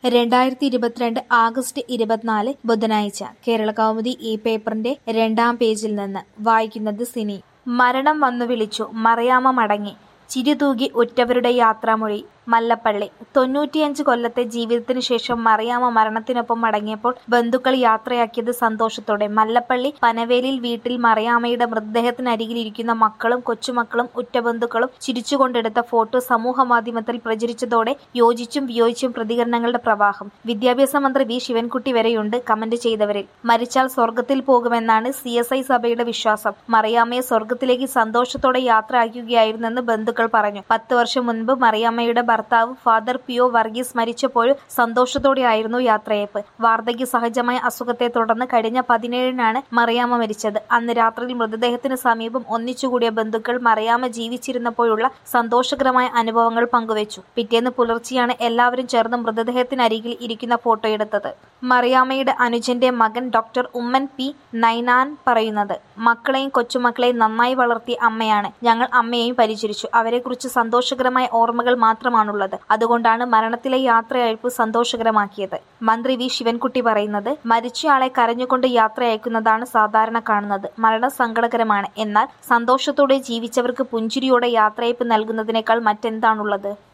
രണ്ടായിരത്തി ഇരുപത്തിരണ്ട് ആഗസ്റ്റ് ഇരുപത്തിനാല് ബുധനാഴ്ച കേരളകൗമുദി ഈ പേപ്പറിന്റെ രണ്ടാം പേജിൽ നിന്ന് വായിക്കുന്നത് സിനി മരണം വന്നു വിളിച്ചു മറിയാമ്മ മടങ്ങി ചിരിതൂകി ഉറ്റവരുടെ യാത്രാമൊഴി മല്ലപ്പള്ളി തൊണ്ണൂറ്റിയഞ്ച് കൊല്ലത്തെ ജീവിതത്തിനു ശേഷം മറിയാമ്മ മരണത്തിനൊപ്പം മടങ്ങിയപ്പോൾ ബന്ധുക്കൾ യാത്രയാക്കിയത് സന്തോഷത്തോടെ മല്ലപ്പള്ളി പനവേലിൽ വീട്ടിൽ മറിയാമ്മയുടെ മൃതദേഹത്തിനരികിലിരിക്കുന്ന മക്കളും കൊച്ചുമക്കളും ഉറ്റബന്ധുക്കളും ചിരിച്ചുകൊണ്ടെടുത്ത ഫോട്ടോ സമൂഹ മാധ്യമത്തിൽ പ്രചരിച്ചതോടെ യോജിച്ചും വിയോജിച്ചും പ്രതികരണങ്ങളുടെ പ്രവാഹം വിദ്യാഭ്യാസ മന്ത്രി വി ശിവൻകുട്ടി വരെയുണ്ട് കമന്റ് ചെയ്തവരിൽ മരിച്ചാൽ സ്വർഗത്തിൽ പോകുമെന്നാണ് സി എസ് ഐ സഭയുടെ വിശ്വാസം മറിയാമ്മയെ സ്വർഗത്തിലേക്ക് സന്തോഷത്തോടെ യാത്രയാക്കുകയായിരുന്നെന്ന് ബന്ധുക്കൾ പറഞ്ഞു പത്ത് വർഷം മുൻപ് മറിയാമ്മയുടെ ഭർത്താവ് ഫാദർ പിയോ വർഗീസ് മരിച്ചപ്പോഴും സന്തോഷത്തോടെയായിരുന്നു യാത്രയയപ്പ് വാർദ്ധക്യ സഹജമായ അസുഖത്തെ തുടർന്ന് കഴിഞ്ഞ പതിനേഴിനാണ് മറിയാമ്മ മരിച്ചത് അന്ന് രാത്രിയിൽ മൃതദേഹത്തിന് സമീപം ഒന്നിച്ചുകൂടിയ ബന്ധുക്കൾ മറിയാമ്മ ജീവിച്ചിരുന്നപ്പോഴുള്ള സന്തോഷകരമായ അനുഭവങ്ങൾ പങ്കുവച്ചു പിറ്റേന്ന് പുലർച്ചെയാണ് എല്ലാവരും ചേർന്ന് മൃതദേഹത്തിനരികിൽ ഇരിക്കുന്ന ഫോട്ടോ എടുത്തത് മറിയാമ്മയുടെ അനുജന്റെ മകൻ ഡോക്ടർ ഉമ്മൻ പി നൈനാൻ പറയുന്നത് മക്കളെയും കൊച്ചുമക്കളെയും നന്നായി വളർത്തിയ അമ്മയാണ് ഞങ്ങൾ അമ്മയെയും പരിചരിച്ചു അവരെക്കുറിച്ച് സന്തോഷകരമായ ഓർമ്മകൾ മാത്രമാണുള്ളത് അതുകൊണ്ടാണ് മരണത്തിലെ യാത്രയയപ്പ് സന്തോഷകരമാക്കിയത് മന്ത്രി വി ശിവൻകുട്ടി പറയുന്നത് മരിച്ചയാളെ കരഞ്ഞുകൊണ്ട് യാത്ര അയക്കുന്നതാണ് സാധാരണ കാണുന്നത് മരണം സങ്കടകരമാണ് എന്നാൽ സന്തോഷത്തോടെ ജീവിച്ചവർക്ക് പുഞ്ചിരിയോടെ യാത്രയയപ്പ് നൽകുന്നതിനേക്കാൾ മറ്റെന്താണുള്ളത്